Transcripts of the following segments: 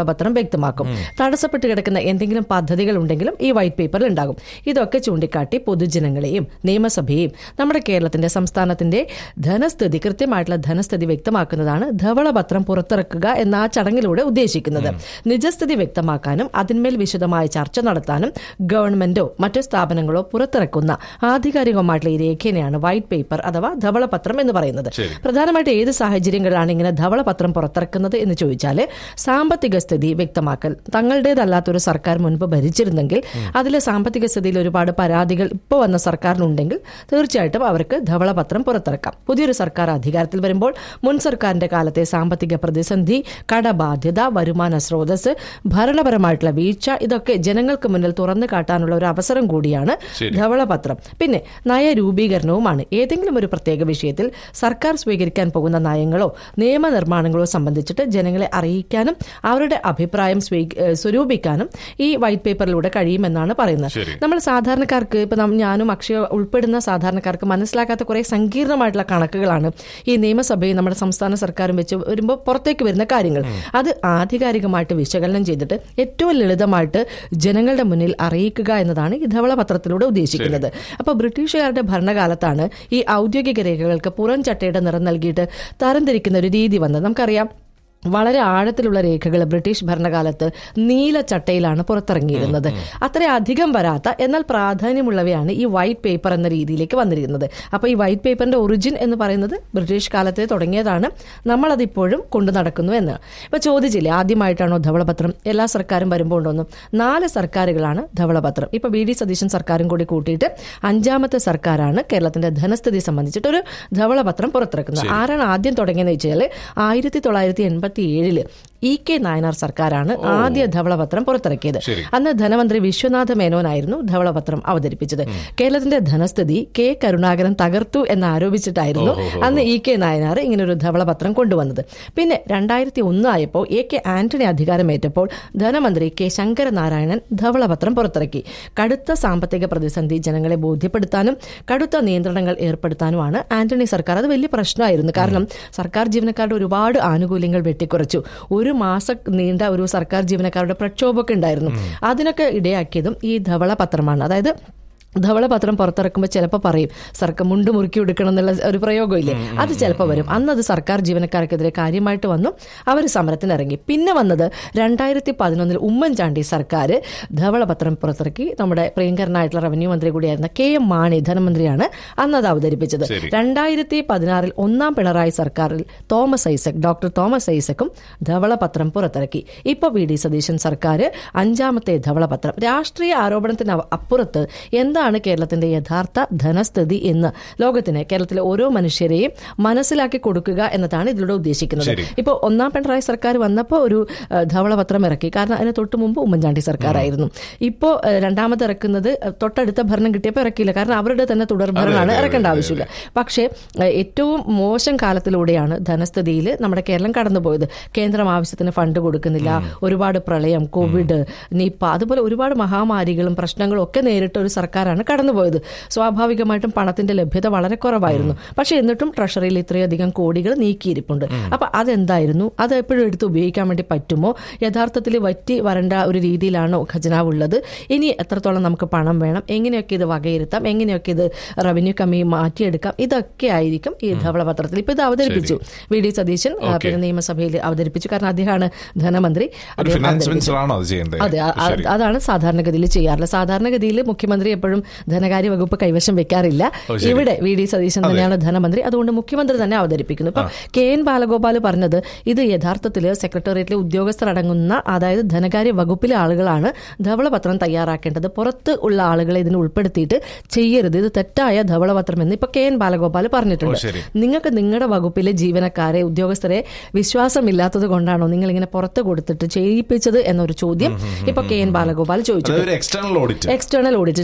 ധവളപത്രം വ്യക്തമാക്കും തടസ്സപ്പെട്ട് കിടക്കുന്ന എന്തെങ്കിലും പദ്ധതികൾ ഉണ്ടെങ്കിലും ഈ വൈറ്റ് പേപ്പറിൽ ഉണ്ടാകും ഇതൊക്കെ ചൂണ്ടിക്കാട്ടി പൊതുജനങ്ങളെയും നിയമസഭയെയും നമ്മുടെ കേരളത്തിന്റെ സംസ്ഥാനത്തിന്റെ ധനസ്ഥിതി കൃത്യമായിട്ടുള്ള ധനസ്ഥിതി വ്യക്തമാക്കുന്നതാണ് ധവളപത്രം പുറത്തിറക്കുക എന്ന ആ ചടങ്ങിലൂടെ ഉദ്ദേശിക്കുന്നത് നിജസ്ഥിതി വ്യക്തമാക്കാനും അതിന്മേൽ വിശദമായ ചർച്ച നടത്താനും ഗവൺമെന്റോ മറ്റു സ്ഥാപനങ്ങളോ പുറത്തിറക്കുന്ന ആധികാരികമായിട്ടുള്ള ഈ രേഖനെയാണ് വൈറ്റ് പേപ്പർ അഥവാ ധവളപത്രം എന്ന് പറയുന്നത് ശരി. പ്രധാനമായിട്ട് ഏത് സാഹചര്യങ്ങളിലാണ് ഇങ്ങനെ ധവളപത്രം പുറത്തിറക്കുന്നത് എന്ന് ചോദിച്ചാൽ സാമ്പത്തിക സ്ഥിതി വ്യക്തമാക്കൽ തങ്ങളുടേതല്ലാത്തൊരു സർക്കാർ മുൻപ് ഭരിച്ചിരുന്നെങ്കിൽ അതിലെ സാമ്പത്തിക സ്ഥിതിയിൽ ഒരുപാട് പരാതികൾ ഇപ്പോൾ വന്ന സർക്കാരിനുണ്ടെങ്കിൽ തീർച്ചയായിട്ടും അവർക്ക് ധവളപത്രം പുറത്തിറക്കാം പുതിയൊരു സർക്കാർ അധികാരത്തിൽ വരുമ്പോൾ മുൻ സർക്കാരിന്റെ കാലത്തെ സാമ്പത്തിക പ്രതിസന്ധി കടബാധ്യത വരുമാന സ്രോതസ് ഭരണപരമായിട്ടുള്ള വീഴ്ച ഇതൊക്കെ ജനങ്ങൾക്ക് മുന്നിൽ തുറന്നു കാട്ടാനുള്ള ഒരു അവസരം കൂടിയാണ് ശരി. ധവളപത്രം പിന്നെ നയരൂപീകരണവുമാണ് ഏതെങ്കിലും ഒരു പ്രത്യേക വിഷയത്തിൽ സർക്കാർ സ്വീകരിക്കാൻ പോകുന്ന നയങ്ങളോ നിയമനിർമ്മാണങ്ങളോ സംബന്ധിച്ചിട്ട് ജനങ്ങളെ അറിയിക്കാനും അവരുടെ അഭിപ്രായം സ്വീ- ഏഹ് സ്വരൂപിക്കാനും ഈ വൈറ്റ് പേപ്പറിലൂടെ കഴിയുമെന്നാണ് പറയുന്നത് ശരി. നമ്മൾ സാധാരണക്കാർക്ക് ഇപ്പൊ നം- ഞാനും അക്ഷയ ഉൾപ്പെടുന്ന സാധാരണക്കാർക്ക് മനസ്സിലാക്കാത്ത കുറെ സങ്കീർണമായിട്ടുള്ള കണക്കുകളാണ് ഈ നിയമസഭയും നമ്മുടെ സംസ്ഥാന സർക്കാരും വെച്ച് വരുമ്പോൾ പുറത്തേക്ക് വരുന്ന കാര്യങ്ങൾ അത് ആധികാരികമായിട്ട് വിശകലനം ചെയ്തിട്ട് ഏറ്റവും ലളിതമായിട്ട് ജനങ്ങളുടെ മുന്നിൽ അറിയിക്കുക എന്നതാണ് ഈ ധവളപത്രത്തിലൂടെ ഉദ്ദേശിക്കുന്നത് അപ്പൊ ബ്രിട്ടീഷുകാരുടെ ഭരണകാലത്താണ് ഈ ഔദ്യോഗിക രേഖകൾക്ക് പുറം ചട്ടയുടെ നിറം നൽകിയിട്ട് തരംതിരിക്കുന്ന ഒരു രീതി വന്നത് നമുക്കറിയാം വളരെ ആഴത്തിലുള്ള രേഖകൾ ബ്രിട്ടീഷ് ഭരണകാലത്ത് നീല ചട്ടയിലാണ് പുറത്തിറങ്ങിയിരുന്നത് അത്ര അധികം വരാത്ത എന്നാൽ പ്രാധാന്യമുള്ളവയാണ് ഈ വൈറ്റ് പേപ്പർ എന്ന രീതിയിലേക്ക് വന്നിരിക്കുന്നത് അപ്പോൾ ഈ വൈറ്റ് പേപ്പറിന്റെ ഒറിജിൻ എന്ന് പറയുന്നത് ബ്രിട്ടീഷ് കാലത്തെ തുടങ്ങിയതാണ് നമ്മളതിപ്പോഴും കൊണ്ടു നടക്കുന്നു എന്ന് ഇപ്പൊ ചോദിച്ചില്ലേ ആദ്യമായിട്ടാണോ ധവളപത്രം എല്ലാ സർക്കാരും വരുമ്പോൾ ഉണ്ടോന്നും നാല് സർക്കാരുകളാണ് ധവളപത്രം ഇപ്പൊ വി ഡി സതീശൻ സർക്കാരും കൂടി കൂട്ടിയിട്ട് അഞ്ചാമത്തെ സർക്കാരാണ് കേരളത്തിന്റെ ധനസ്ഥിതി സംബന്ധിച്ചിട്ട് ഒരു ധവളപത്രം പുറത്തിറക്കുന്നത് ആരാണ് ആദ്യം തുടങ്ങിയെന്ന് വെച്ചാൽ ആയിരത്തി തൊള്ളായിരത്തി എൺപത്തി ഏഴില് ഇ കെ നായനാർ സർക്കാരാണ് ആദ്യ ധവളപത്രം പുറത്തിറക്കിയത് ശരി. അന്ന് ധനമന്ത്രി വിശ്വനാഥ മേനോനായിരുന്നു ധവളപത്രം അവതരിപ്പിച്ചത് കേരളത്തിന്റെ ധനസ്ഥിതി കെ കരുണാകരൻ തകർത്തു എന്ന് ആരോപിച്ചിട്ടായിരുന്നു അന്ന് ഇ കെ നായനാർ ഇങ്ങനെ ഒരു ധവളപത്രം കൊണ്ടുവന്നത് പിന്നെ രണ്ടായിരത്തി ഒന്ന് ആയപ്പോൾ എ കെ ആന്റണി അധികാരമേറ്റപ്പോൾ ധനമന്ത്രി കെ ശങ്കരനാരായണൻ ധവളപത്രം പുറത്തിറക്കി കടുത്ത സാമ്പത്തിക പ്രതിസന്ധി ജനങ്ങളെ ബോധ്യപ്പെടുത്താനും കടുത്ത നിയന്ത്രണങ്ങൾ ഏർപ്പെടുത്താനുമാണ് ആന്റണി സർക്കാർ അത് വലിയ പ്രശ്നമായിരുന്നു കാരണം സർക്കാർ ജീവനക്കാരുടെ ഒരുപാട് ആനുകൂല്യങ്ങൾ വെട്ടിക്കുറച്ചു ഒരു മാസം നീണ്ട ഒരു സർക്കാർ ജീവനക്കാരുടെ പ്രക്ഷോഭമൊക്കെ ഉണ്ടായിരുന്നു അതിനൊക്കെ ഇടയാക്കിയതും ഈ ധവള പത്രമാണ് അതായത് ധവളപത്രം പുറത്തിറക്കുമ്പോൾ ചിലപ്പോൾ പറയും സർക്കാർ മുണ്ട് മുറുക്കി എടുക്കണം എന്നുള്ള ഒരു പ്രയോഗമില്ലേ അത് ചിലപ്പോൾ വരും അന്ന് അത് സർക്കാർ ജീവനക്കാർക്കെതിരെ കാര്യമായിട്ട് വന്നു അവർ സമരത്തിന് ഇറങ്ങി പിന്നെ വന്നത് രണ്ടായിരത്തി പതിനൊന്നിൽ ഉമ്മൻചാണ്ടി സർക്കാർ ധവളപത്രം പുറത്തിറക്കി നമ്മുടെ പ്രിയങ്കരനായിട്ടുള്ള റവന്യൂ മന്ത്രി കൂടിയായിരുന്ന കെ എം മാണി ധനമന്ത്രിയാണ് അന്ന് അത് അവതരിപ്പിച്ചത് ശരി. രണ്ടായിരത്തി പതിനാറിൽ ഒന്നാം പിണറായി സർക്കാരിൽ തോമസ് ഐസക് ഡോക്ടർ തോമസ് ഐസക്കും ധവളപത്രം പുറത്തിറക്കി ഇപ്പോൾ വി ഡി സതീശൻ സർക്കാർ അഞ്ചാമത്തെ ധവളപത്രം രാഷ്ട്രീയ ആരോപണത്തിന് അവ- അപ്പുറത്ത് എന്താണ് കേരളത്തിന്റെ യഥാർത്ഥ ധനസ്ഥിതി എന്ന് ലോകത്തിന് കേരളത്തിലെ ഓരോ മനുഷ്യരെയും മനസ്സിലാക്കി കൊടുക്കുക എന്നതാണ് ഇതിലൂടെ ഉദ്ദേശിക്കുന്നത് ശരി. ഇപ്പോൾ ഒന്നാം പിണറായി സർക്കാർ വന്നപ്പോൾ ഒരു ആ, ധവളപത്രം ഇറക്കി കാരണം അതിന് തൊട്ട് മുമ്പ് ഉമ്മൻചാണ്ടി സർക്കാരായിരുന്നു ഇപ്പോൾ രണ്ടാമത് ഇറക്കുന്നത് ആ, തൊട്ടടുത്ത ഭരണം കിട്ടിയപ്പോൾ ഇറക്കിയില്ല കാരണം അവരുടെ തന്നെ തുടർ ഭരണമാണ് അതെ, ഇറക്കേണ്ട അതെ, ആവശ്യമില്ല പക്ഷേ ആ, ഏറ്റവും മോശം കാലത്തിലൂടെയാണ് ധനസ്ഥിതിയിൽ നമ്മുടെ കേരളം കടന്നുപോയത് കേന്ദ്രം ആവശ്യത്തിന് ഫണ്ട് കൊടുക്കുന്നില്ല ഒരുപാട് പ്രളയം കോവിഡ് നിപ്പ അതുപോലെ ഒരുപാട് മഹാമാരികളും പ്രശ്നങ്ങളും ഒക്കെ നേരിട്ട ഒരു സർക്കാരാണ് കടന്നുപോയത് സ്വാഭാവികമായിട്ടും പണത്തിന്റെ ലഭ്യത വളരെ കുറവായിരുന്നു പക്ഷേ എന്നിട്ടും ട്രഷറിയിൽ ഇത്രയധികം കോടികൾ നീക്കിയിരിപ്പുണ്ട് അപ്പൊ അതെന്തായിരുന്നു അത് എപ്പോഴും എടുത്ത് ഉപയോഗിക്കാൻ വേണ്ടി പറ്റുമോ യഥാർത്ഥത്തിൽ വറ്റി വരേണ്ട ഒരു രീതിയിലാണോ ഖജനാവ് ഉള്ളത് ഇനി എത്രത്തോളം നമുക്ക് പണം വേണം എങ്ങനെയൊക്കെ ഇത് വകയിരുത്താം എങ്ങനെയൊക്കെ ഇത് റവന്യൂ കമ്മി മാറ്റിയെടുക്കാം ഇതൊക്കെ ആയിരിക്കും ഈ ധവളപത്രത്തിൽ ഇപ്പൊ ഇത് അവതരിപ്പിച്ചു വി ഡി സതീശൻ ആ, പിന്നെ നിയമസഭയിൽ അവതരിപ്പിച്ചു കാരണം അദ്ദേഹമാണ് ധനമന്ത്രി ഒരു അദ്ദേഹം ഫിനാൻസ് അവതരിപ്പിച്ചു. മിനിസ്റ്റർ ആണോ അത് ചെയ്യേണ്ടത് അതെ അ- അ- ശരി. അതാണ് സാധാരണഗതിയിൽ ചെയ്യാറുള്ളത് സാധാരണഗതിയിൽ മുഖ്യമന്ത്രി എപ്പോഴും ധനകാര്യ വകുപ്പ് കൈവശം വെക്കാറില്ല ഓ, ശരി. ഇവിടെ വി ഡി സതീശൻ തന്നെയാണ് ധനമന്ത്രി അതുകൊണ്ട് മുഖ്യമന്ത്രി തന്നെ അവതരിപ്പിക്കുന്നു ഇപ്പൊ കെ എൻ ബാലഗോപാൽ പറഞ്ഞത് ഇത് യഥാർത്ഥത്തിൽ സെക്രട്ടേറിയറ്റിലെ ഉദ്യോഗസ്ഥർ അടങ്ങുന്ന അതായത് ധനകാര്യ വകുപ്പിലെ ആളുകളാണ് ധവളപത്രം തയ്യാറാക്കേണ്ടത് പുറത്ത് ഉള്ള ആളുകളെ ഇതിന് ഉൾപ്പെടുത്തിയിട്ട് ചെയ്യരുത് ഇത് തെറ്റായ ധവളപത്രം എന്ന് ഇപ്പൊ കെ എൻ ബാലഗോപാൽ പറഞ്ഞിട്ടുണ്ട് ഓ, ശരി. നിങ്ങൾക്ക് നിങ്ങളുടെ വകുപ്പിലെ ജീവനക്കാരെ ഉദ്യോഗസ്ഥരെ വിശ്വാസമില്ലാത്തത് കൊണ്ടാണോ നിങ്ങൾ ഇങ്ങനെ പുറത്ത് കൊടുത്തിട്ട് ചെയ്യിപ്പിച്ചത് എന്നൊരു ചോദ്യം ഇപ്പൊ കെ എൻ ബാലഗോപാൽ ചോദിച്ചു അതായത് ഒരു എക്സ്റ്റേണൽ ഓഡിറ്റ് എക്സ്റ്റേണൽ ഓഡിറ്റ് ശരിക്കും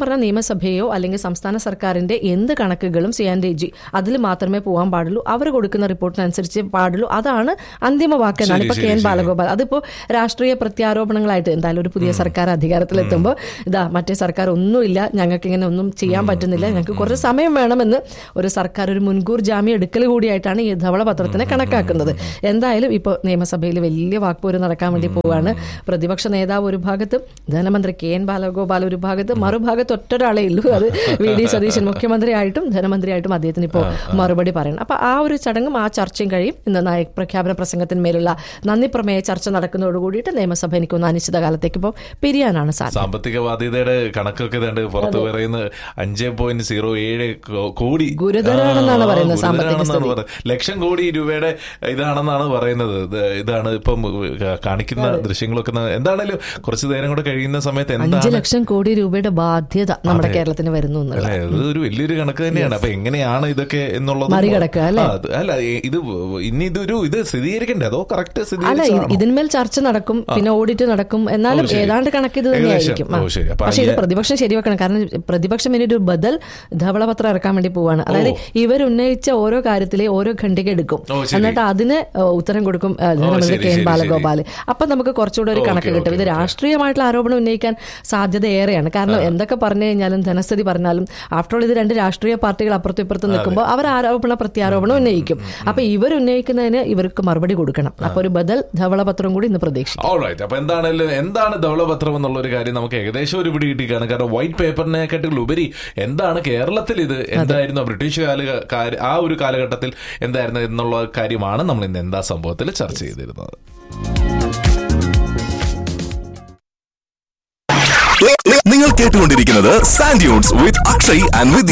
പറഞ്ഞ നിയമസഭയോ അല്ലെങ്കിൽ സംസ്ഥാന സർക്കാരിന്റെ എന്ത് കണക്കുകളും സി ആൻഡ് ജി അതിൽ മാത്രമേ പോകാൻ പാടുള്ളൂ അവർ കൊടുക്കുന്ന റിപ്പോർട്ടിനനുസരിച്ച് പാടുള്ളൂ അതാണ് അന്തിമ വാക്കെന്നാണ് ശരി, ഇപ്പൊ കെ എൻ ശരി, ബാലഗോപാൽ അതിപ്പോ രാഷ്ട്രീയ പ്രത്യാരോപണങ്ങളായിട്ട് എന്തായാലും ഒരു പുതിയ സർക്കാർ അധികാരത്തിലെത്തുമ്പോൾ ഇതാ മറ്റേ സർക്കാർ ഒന്നുമില്ല ഞങ്ങൾക്ക് ഇങ്ങനെ ഒന്നും ചെയ്യാൻ പറ്റുന്നില്ല ഞങ്ങൾക്ക് കുറച്ച് സമയം വേണമെന്ന് ഒരു സർക്കാർ ഒരു മുൻകൂർ ജാമ്യം എടുക്കൽ കൂടിയായിട്ടാണ് ഈ ധവളപത്രത്തിനെ കണക്കാക്കുന്നത് എന്തായാലും ഇപ്പോൾ നിയമസഭയിൽ വലിയ വാക്പോര് നടക്കാൻ വേണ്ടി പോവുകയാണ് പ്രതിപക്ഷ നേതാവ് ഒരു ഭാഗത്ത് ധനമന്ത്രി കെ എൻ ബാലഗോപാൽ ഒരു ഭാഗത്ത് മറുഭാഗത്ത് ഒറ്റൊരാളേ ഉള്ളൂ അത് വി ഡി സതീശൻ മുഖ്യമന്ത്രിയായിട്ടും ധനമന്ത്രിയായിട്ടും അദ്ദേഹത്തിന് ഇപ്പോൾ മറുപടി പറയണം അപ്പൊ ആ ഒരു ചടങ്ങും ആ ചർച്ചയും കഴിയും ഇന്ന് നയ പ്രഖ്യാപന പ്രസംഗത്തിന്മേലുള്ള നന്ദി പ്രമേയ ചർച്ച നടക്കുന്നതോട് കൂടിയിട്ട് നിയമസഭ എനിക്കൊന്ന് അനിശ്ചിതകാലത്തേക്ക് ഇപ്പോൾ പിരിയാനാണ് സാധ്യത സാമ്പത്തിക ബാധ്യതയുടെ കണക്കൊക്കെ ഇതാണ്ട് പുറത്ത് പറയുന്നത് അഞ്ച് പോയിന്റ് സീറോ ഏഴ് കോടി ഗുരുതരമാണെന്നാണ് ആ, പറയുന്നത് സാമ്പത്തിക ഗുരുതരമാണെന്നാണ് സ്ഥിതി. പറയുന്നത്. ലക്ഷം കോടി രൂപയുടെ ഇതാണെന്നാണ് പറയുന്നത് ഇത് ഇതാണ് ഇപ്പം കാണിക്കുന്ന ദൃശ്യങ്ങളൊക്കെ ന- എന്താണേലും കുറച്ച് നേരം കൂടെ കഴിയുന്ന സമയത്ത് അഞ്ച് എന്താണ് ലക്ഷം കോടി രൂപയുടെ ബാധ്യത നമ്മുടെ കേരളത്തിന് വരുന്നു എന്നുള്ളത് അല്ലെ അത് ഒരു വലിയൊരു കണക്ക് തന്നെയാണ് അപ്പൊ എങ്ങനെയാണ് ഇതൊക്കെ എന്നുള്ളത് മറികടക്കുക, അല്ലേ? ആ, അത് അല്ല ഏ, ഇത് ഇനി ഇതൊരു ഇത് സ്ഥിരീകരിക്കണ്ടേ അതോ കറക്റ്റ് അല്ല ഇത് സ്ഥിരീകരിച്ചാണോ ഇതിന്മേൽ ചർച്ച നടക്കും പിന്നെ ഓഡിറ്റ് നടക്കും എന്നാലും ഓ, ശരി. ഏതാണ്ട് കണക്ക് ഇത് ഏകദേശം. തന്നെയായിരിക്കും ആ. ഓ, ശരി. അപ്പൊ പക്ഷെ ഇത് അതിന് പ്രതിപക്ഷം ശരിവെക്കണം കാരണം പ്രതിപക്ഷം ഇനി ഒരു ബദൽ ധവളപത്രം ഇറക്കാൻ വേണ്ടി പോവാണ് അതായത് ഇവർ ഉന്നയിച്ച ഓരോ കാര്യത്തിലെ ഓരോ ഖണ്ഡിക എടുക്കും ഓ, ശരി. എന്നിട്ട് അതിന് ഏഹ്, ഉത്തരം കൊടുക്കും ഏഹ്, ധനമന്ത്രി ശരി, കെ എൻ ശരി, ബാലഗോപാൽ അപ്പൊ നമുക്ക് കുറച്ചുകൂടെ ഒരു ഓക്കെ, കണക്ക് കിട്ടും ഓക്കെ, ഇത് ഓക്കെ. രാഷ്ട്രീയമായിട്ടുള്ള ആരോപണം ഉന്നയിക്കാൻ സാധ്യത ഏറെയാണ് കാരണം എന്തൊക്കെ പറഞ്ഞു കഴിഞ്ഞാലും ധനസ്ഥിതി പറഞ്ഞാലും ആഫ്റ്റർ ഓൾ ഇത് രണ്ട് രാഷ്ട്രീയ പാർട്ടികൾ അപ്പുറത്തും ഇപ്പുറത്തും നിൽക്കുമ്പോൾ അവർ ആരോപണ പ്രത്യാരോപണം ഉന്നയിക്കും അപ്പൊ ഇവർ ഉന്നയിക്കുന്നതിന് ഇവർക്ക് മറുപടി കൊടുക്കണം അപ്പൊ ഒരു ബദൽ ധവളപത്രം കൂടി ഇന്ന് പ്രതീക്ഷിക്കും ഓൾറൈറ്റ് അപ്പൊ എന്താണെങ്കിലും എന്താണ് ധവളപത്രം എന്നുള്ള ഒരു കാര്യം നമുക്ക് ഏകദേശം ഒരു പിടി കിട്ടിക്കാണ് കാരണം വൈറ്റ് പേപ്പറിനെക്കാട്ടിൽ ഉപരി എന്താണ് കേരളത്തിൽ ഇത് എന്തായിരുന്നു ബ്രിട്ടീഷ് കാല കാല- ആ ഒരു കാലഘട്ടത്തിൽ എന്തായിരുന്നു എന്നുള്ള കാര്യമാണ് നമ്മൾ ഇന്ന് എന്താ സംഭവത്തിൽ ചർച്ച ചെയ്തിരുന്നത് നി- നി- നിങ്ങൾ കേട്ടുകൊണ്ടിരിക്കുന്നത് Sandunes with Akshay and Vidya